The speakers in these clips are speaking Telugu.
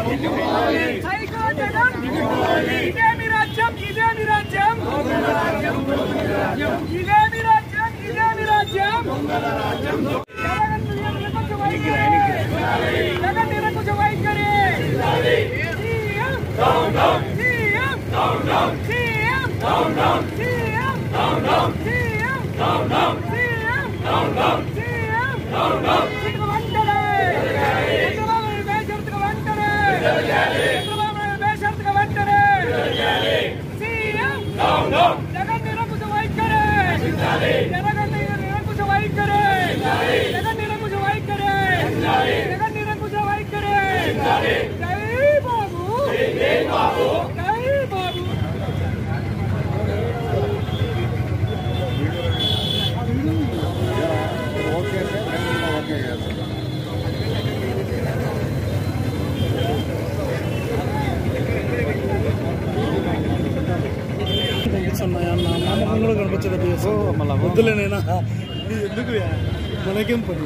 సైకో జగన్ ఇదేమి రాజ్యం ఇదేమి రాజ్యం ఇదేమి రాజ్యం ఇదేమి రాజ్యం జగన్ నిరంకుశ వైఖరి జగన్ నిరంకుశ వైఖరి CM CM CM CM CM CM CM Chandrababu వెంటనే చంద్రబాబు బేషరతుగా వెంటనే చంద్రబాబు బేషరతుగా వెంటనే సీఎం జగన్ నిరంకుశ వైఖరి జగన్ నిరంకుశ వైఖరి జగన్ నిరంకుశ వైఖరి జగన్ నిరంకుశ వైఖరి జై బాబు జై బాబు కనిపిస్తున్నాయన్న నమ్మకం కూడా కనిపించదు వద్దులేనైనా ఎందుకు మనకేం పని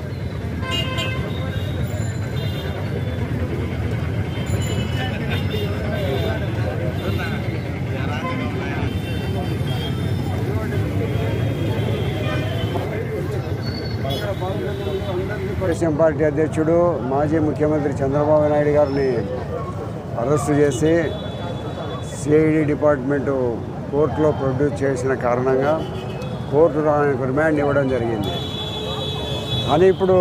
తెలుగుదేశం పార్టీ అధ్యక్షుడు మాజీ ముఖ్యమంత్రి చంద్రబాబు నాయుడు గారిని అరెస్టు చేసి సిఐడి డిపార్ట్మెంటు కోర్టులో ప్రొడ్యూస్ చేసిన కారణంగా కోర్టు ఆయనకు రిమాండ్ ఇవ్వడం జరిగింది కానీ ఇప్పుడు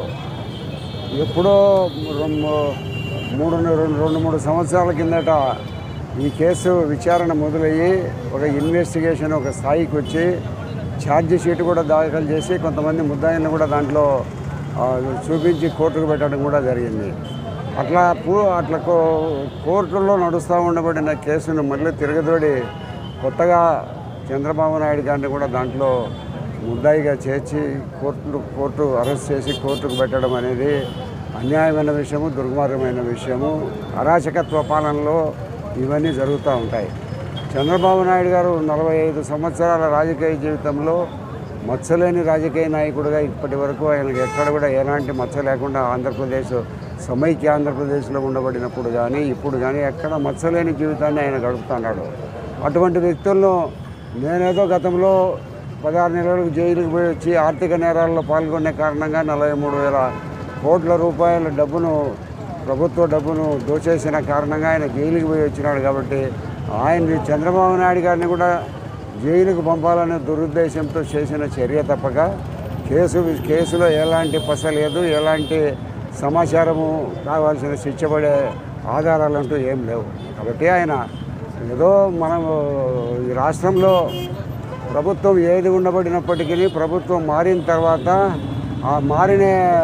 ఎప్పుడో రెండు మూడు రెండు రెండు మూడు సంవత్సరాల కిందట ఈ కేసు విచారణ మొదలయ్యి ఒక ఇన్వెస్టిగేషన్ ఒక స్థాయికి వచ్చి ఛార్జ్ షీట్ కూడా దాఖలు చేసి కొంతమంది ముద్దాయిలను కూడా దాంట్లో ఆ, చూపించి కోర్టుకు పెట్టడం కూడా జరిగింది అట్లా పూ- అట్లా కో- కోర్టులో నడుస్తూ ఉండబడిన కేసును మళ్ళీ తిరగదోడి కొత్తగా చంద్రబాబు నాయుడు గారిని కూడా దాంట్లో ముద్దాయిగా చేర్చి కోర్టు కోర్టు అరెస్ట్ చేసి కోర్టుకు పెట్టడం అనేది అన్యాయమైన విషయము దుర్మార్గమైన విషయము అరాచకత్వ పాలనలో ఇవన్నీ జరుగుతూ ఉంటాయి చంద్రబాబు నాయుడు గారు నలభై ఐదు సంవత్సరాల రాజకీయ జీవితంలో మచ్చలేని రాజకీయ నాయకుడిగా ఇప్పటి వరకు ఆయనకి ఎక్కడ కూడా ఎలాంటి మచ్చ లేకుండా ఆంధ్రప్రదేశ్ సమైక్య ఆంధ్రప్రదేశ్లో ఉండబడినప్పుడు కానీ ఇప్పుడు కానీ ఎక్కడ మచ్చలేని జీవితాన్ని ఆయన గడుపుతున్నాడు అటువంటి వ్యక్తులను నేనేదో గతంలో పదహారు నెలలకు జైలుకు పోయి వచ్చి ఆర్థిక నేరాల్లో పాల్గొనే కారణంగా నలభై మూడు వేల కోట్ల రూపాయల డబ్బును ప్రభుత్వ డబ్బును దోచేసిన కారణంగా ఆయన జైలుకి పోయి వచ్చినాడు కాబట్టి ఆయన్ని చంద్రబాబు నాయుడు గారిని కూడా జైలుకు పంపాలనే దురుద్దేశంతో చేసిన చర్య తప్పక కేసు కేసులో ఎలాంటి పస లేదు ఎలాంటి సమాచారము కావాల్సిన శిక్ష పడే ఆధారాలు అంటూ ఏం లేవు కాబట్టి ఆయన ఏదో మనం ఈ రాష్ట్రంలో ప్రభుత్వం ఏది ఉండబడినప్పటికీ ప్రభుత్వం మారిన తర్వాత ఆ మారిన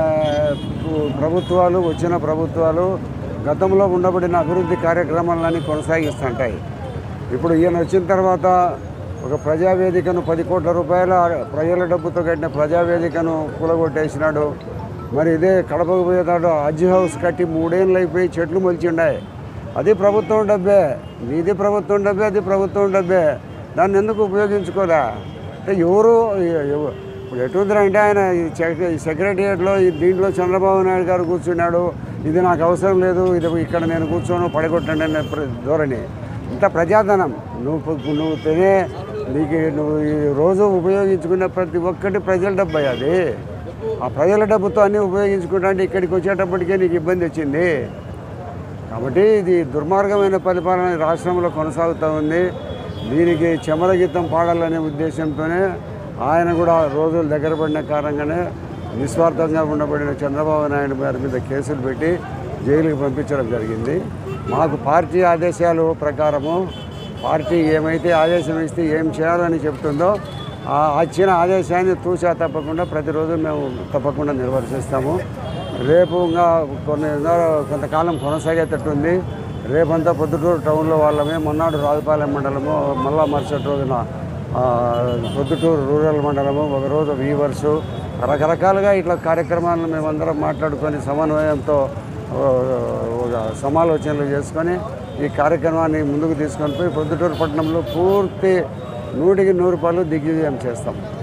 ప్రభుత్వాలు వచ్చిన ప్రభుత్వాలు గతంలో ఉండబడిన అభివృద్ధి కార్యక్రమాలన్నీ కొనసాగిస్తుంటాయి ఇప్పుడు ఈయన వచ్చిన తర్వాత ఒక ప్రజావేదికను పది కోట్ల రూపాయల ప్రజల డబ్బుతో కట్టిన ప్రజావేదికను కూలగొట్టేసినాడు మరి ఇదే కడపకు పోయేతాడు హజ్ హౌస్ కట్టి మూడేళ్ళు అయిపోయి చెట్లు మొలిచిండాయి అది ప్రభుత్వం డబ్బే నీది ప్రభుత్వం డబ్బే అది ప్రభుత్వం డబ్బే దాన్ని ఎందుకు ఉపయోగించుకోదా అంటే ఎవరు ఎవ- ఇప్పుడు ఎటుందంటే ఆయన ఈ సెక్ర- ఈ సెక్రటరియట్లో ఈ దీంట్లో చంద్రబాబు నాయుడు గారు కూర్చున్నాడు ఇది నాకు అవసరం లేదు ఇది ఇక్కడ నేను కూర్చోను పడగొట్టండి అనే ప్ర- ధోరణి ఇంత ప్రజాధనం నువ్వు పు- నువ్వు తినే నీకు నువ్వు ఈ రోజు ఉపయోగించుకునే ప్రతి ఒక్కటి ప్రజల డబ్బు అయ్యి అది ఆ ప్రజల డబ్బుతో అన్నీ ఉపయోగించుకుంటా అంటే ఇక్కడికి వచ్చేటప్పటికే నీకు ఇబ్బంది వచ్చింది కాబట్టి ఇది దుర్మార్గమైన పరిపాలన ఈ రాష్ట్రంలో కొనసాగుతూ ఉంది దీనికి చెమరగీతం పాడాలనే ఉద్దేశంతోనే ఆయన కూడా రోజులు దగ్గర పడిన కారణంగానే నిస్వార్థంగా ఉండబడిన చంద్రబాబు నాయుడు గారి మీద కేసులు పెట్టి జైలుకి పంపించడం జరిగింది మాకు పార్టీ ఆదేశాలు ప్రకారము పార్టీ ఏమైతే ఆదేశం ఇస్తే ఏం చేయాలని చెప్తుందో ఆ ఇచ్చిన ఆదేశాన్ని తూచా తప్పకుండా ప్రతిరోజు మేము తప్పకుండా నిర్వర్తిస్తాము రేపు ఇంకా కొన్ని ఇంకా కొంతకాలం కొనసాగేటట్టుంది రేపంతా పొద్దుటూరు టౌన్లో వాళ్ళమే మొన్నాడు రాజపాలెం మండలము మళ్ళా మరుసటి రోజున ఆ, పొద్దుటూరు రూరల్ మండలము ఒకరోజు వీవర్సు రకరకాలుగా ఇట్లా కార్యక్రమాలను మేమందరం మాట్లాడుకొని సమన్వయంతో ఆ, ఒక సమాలోచనలు చేసుకొని ఈ కార్యక్రమాన్ని ముందుకు తీసుకొని పోయి పొద్దుటూరు పట్టణంలో పూర్తి నూటికి నూరు రూపాయలు దిగ్విజయం చేస్తాం